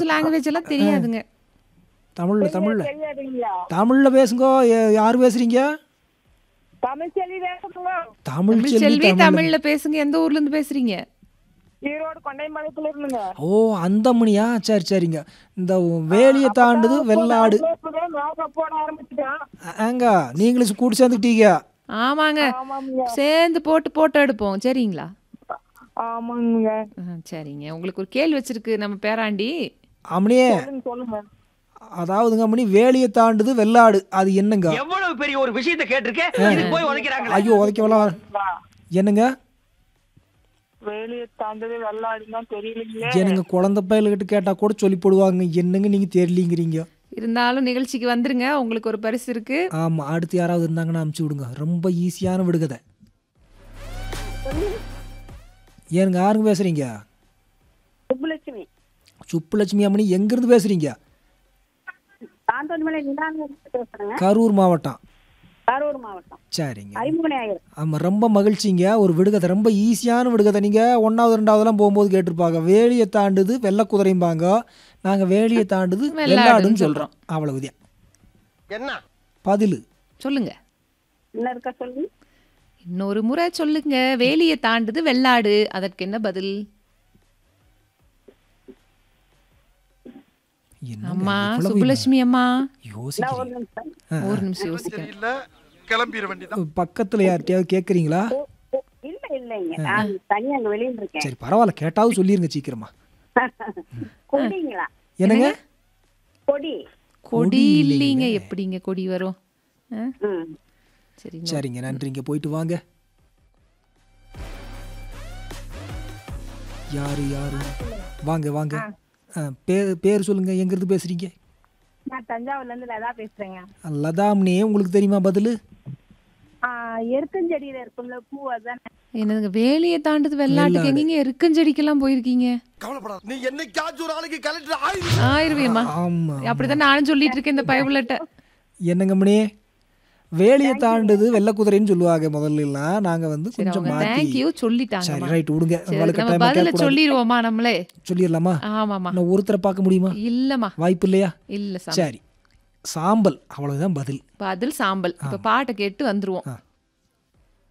Language எல்லாம் தெரியாதுங்க தமிழில் தமிழில் தெரியாதுங்களா தமிழில் பேசுங்க ய- யார் பேசுறீங்க தமிழ் செல்வி பேசுங்க தமிழ் தமிழ் செல்வி செல்வி தமிழ் தமிழ்ல பேசுங்க எந்த ஊர்ல இருந்து பேசுறீங்க ஈரோடு கொண்டைமலைக்குள்ள இருந்துங்க ஓ அந்த மணியா சரி சரிங்க இந்த வேலியை தாண்டுது வெள்ளாடு மேக்கப் போட ஆரம்பிச்சுட்டேன் ஏங்க நீங்களும் கூடி சேர்ந்துக்கிட்டீங்க ஆமாங்க ஆமாங்க சேர்ந்து போட்டு போட்டோ எடுப்போம் சரிங்களா ஆமாங்க ஆ, சரிங்க உங்களுக்கு ஒரு கேள்வி வச்சிருக்கு நம்ம பேராண்டி அம்மனியே சொல்லுங்க சொல்லுங்க அதாவதுங்க அம்மனி வேலியை தாண்டுது வெள்ளாடு அது என்னங்க எவ்வளவு பெரிய ஒரு விஷயத்தை கேட்டிருக்கேன் இதுக்கு போய் உதைக்கிறாங்க ஐயோ உதைக்கவெல்லாம் என்னங்க வேலையை தாண்டது வெள்ளாடுன்னா தெரியலீங்களே எனக்கு குழந்தை பயல்கிட்ட கேட்டால் கூட சொல்லி போடுவாங்க என்னங்க நீங்கள் தெரியலிங்கிறீங்க இருந்தாலும் நிகழ்ச்சிக்கு வந்துருங்க உங்களுக்கு ஒரு பரிசு இருக்கு ஆமாம் அடுத்து யாராவது இருந்தாங்கன்னா அமுச்சு விடுங்க ரொம்ப ஈஸியான விடுகதை ஏனுங்க யாருங்க பேசுகிறீங்க சுப்புலட்சுமி சுப்புலட்சுமி அம்மணி எங்கேருந்து பேசுகிறீங்க தாந்தோன்மலை நிலாங்க பேசுறேங்க கரூர் மாவட்டம் கரூர் மாவட்டம் சரிங்க ஐம்பது ஆயிரம் ஆமாம் ரொம்ப மகிழ்ச்சிங்க ஒரு விடுகதை ரொம்ப ஈஸியான விடுகதை நீங்கள் ஒன்றாவது ரெண்டாவதுலாம் போகும்போது கேட்டிருப்பாங்க வேலியை தாண்டுது வெள்ளை குதிரைம்பாங்க நாங்கள் வேலியை தாண்டுது வெள்ளாடுன்னு சொல்கிறோம் அவ்வளவுதான் என்ன பதில் சொல்லுங்க என்ன இருக்கா சொல்லுங்க இன்னொரு முறை சொல்லுங்க வேலியை தாண்டுது வெள்ளாடு அதற்கு என்ன பதில் என்னங்க அம்மா இவ்வளவு சுப்புலட்சுமி அம்மா யோசிக்கிறீங்க ஒரு நிமிஷம் ஒரு நிமிஷம் யோசிக்கிறேன் இல்ல கிளம்பிட வேண்டியதான் பக்கத்தில் யார்கிட்டயாவது கேட்குறீங்களா ஓ, ஓ, இல்ல இல்லைங்க நான் தனியா அங்க வெளியில இருக்கேன் சரி பரவாயில்ல கேட்டாவது சொல்லிருங்க சீக்கிரமா கொடிங்களா என்னங்க கொடி கொடி இல்லைங்க எப்படிங்க கொடி வரும் ஆ? ம் சரிங்க சரிங்க நன்றிங்க போயிட்டு வாங்க யாரு யாரு வாங்க வாங்க ஆ, பேர் பேர் சொல்லுங்க எங்கிருந்து பேசுறீங்க நான் தஞ்சாவூர்ல இருந்து லதா பேசுறேங்க லதாம்னே உங்களுக்கு தெரியுமா பதில் ஆ, எருக்கஞ்செடியில இருக்கும்ல பூ அதானே என்னதுங்க வேலியை தாண்டுது வெள்ளாட்டுக்கு எங்கீங்க எருக்கஞ்செடிக்கெல்லாம் போயிருக்கீங்க கவலைப்படாத நீ என்னைக்காச்சும் ஒரு நாளைக்கு கலெக்டர் ஆயி ஆயிருவேம்மா ஆமா அப்படிதான் நானும் சொல்லிட்டு இருக்கேன் இந்த பயவுலட்ட என்னங்க மணி வேலியை தாண்டுது வெள்ளை குதிரைன்னு சொல்லுவாங்க முதல்ல எல்லாம் நாங்க வந்து சரி கொஞ்சம் அவங்க மாத்தி தேங்க்யூ சொல்லிட்டாங்க சரி ரைட் விடுங்க சரி உங்களுக்கு நம்ம டைம் பதில கேட்கக்கூடாது சொல்லிடுவோமா நம்மளே சொல்லிடலாமா ஆமாமா நான் ஒருத்தரை பார்க்க முடியுமா இல்லம்மா வாய்ப்பு இல்லையா இல்ல சாமி சரி சாம்பல் அவ்வளவுதான் பதில் பதில் சாம்பல் இப்ப பாட்டை கேட்டு வந்துருவோம் ஆ